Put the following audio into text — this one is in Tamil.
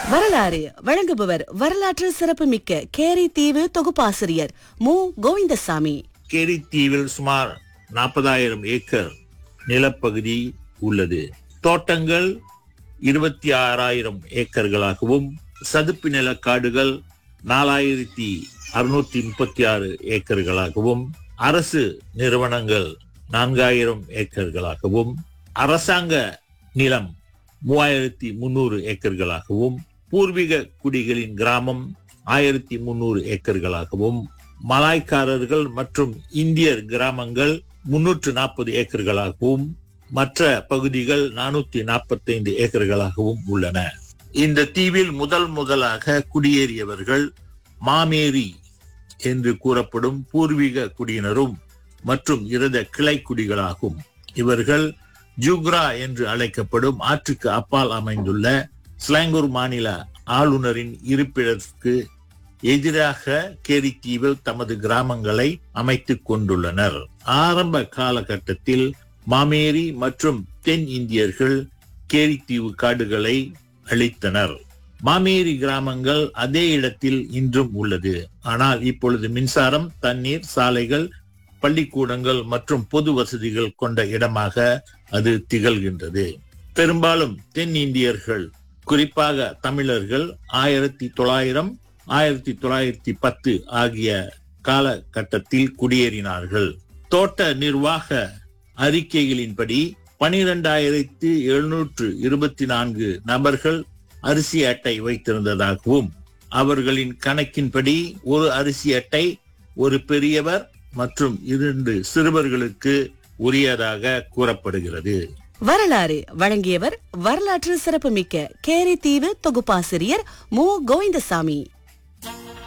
வரலாறு வழங்குபவர் வரலாற்று சிறப்புமிக்க கேரி தீவு தொகுப்பாசிரியர் மு கோவிந்தசாமி கேரித்தீவில் சுமார் நாற்பதாயிரம் ஏக்கர் நிலப்பகுதி உள்ளது தோட்டங்கள் இருபத்தி ஆறாயிரம் ஏக்கர்களாகவும் சதுப்பு நில காடுகள் நாலாயிரத்தி அறுநூத்தி முப்பத்தி ஆறு ஏக்கர்களாகவும் அரசு நிறுவனங்கள் நான்காயிரம் ஏக்கர்களாகவும் அரசாங்க நிலம் மூவாயிரத்தி முன்னூறு ஏக்கர்களாகவும் பூர்வீக குடிகளின் கிராமம் ஆயிரத்தி முன்னூறு ஏக்கர்களாகவும் மலாய்க்காரர்கள் மற்றும் இந்தியர் கிராமங்கள் முன்னூற்று நாற்பது ஏக்கர்களாகவும் மற்ற பகுதிகள் நானூத்தி நாற்பத்தைந்து ஏக்கர்களாகவும் உள்ளன இந்த தீவில் முதல் முதலாக குடியேறியவர்கள் மாமேரி என்று கூறப்படும் பூர்வீக குடியினரும் மற்றும் இருத கிளை குடிகளாகும் இவர்கள் ஜூக்ரா என்று அழைக்கப்படும் ஆற்றுக்கு அப்பால் அமைந்துள்ள ஸ்லாங்கூர் மாநில ஆளுநரின் இருப்பிடத்துக்கு எதிராக கேரித்தீவில் தமது கிராமங்களை அமைத்துக் கொண்டுள்ளனர் ஆரம்ப காலகட்டத்தில் மாமேரி மற்றும் தென் இந்தியர்கள் கேரித்தீவு காடுகளை அழித்தனர் மாமேரி கிராமங்கள் அதே இடத்தில் இன்றும் உள்ளது ஆனால் இப்பொழுது மின்சாரம் தண்ணீர் சாலைகள் பள்ளிக்கூடங்கள் மற்றும் பொது வசதிகள் கொண்ட இடமாக அது திகழ்கின்றது பெரும்பாலும் தென் இந்தியர்கள் குறிப்பாக தமிழர்கள் ஆயிரத்தி தொள்ளாயிரம் ஆயிரத்தி தொள்ளாயிரத்தி பத்து ஆகிய காலகட்டத்தில் குடியேறினார்கள் தோட்ட நிர்வாக அறிக்கைகளின்படி பனிரெண்டாயிரத்தி எழுநூற்று இருபத்தி நான்கு நபர்கள் அரிசி அட்டை வைத்திருந்ததாகவும் அவர்களின் கணக்கின்படி ஒரு அரிசி அட்டை ஒரு பெரியவர் மற்றும் இரண்டு சிறுவர்களுக்கு உரியதாக கூறப்படுகிறது வரலாறு வழங்கியவர் வரலாற்று சிறப்புமிக்க கேரி தீவு தொகுப்பாசிரியர் மு கோவிந்தசாமி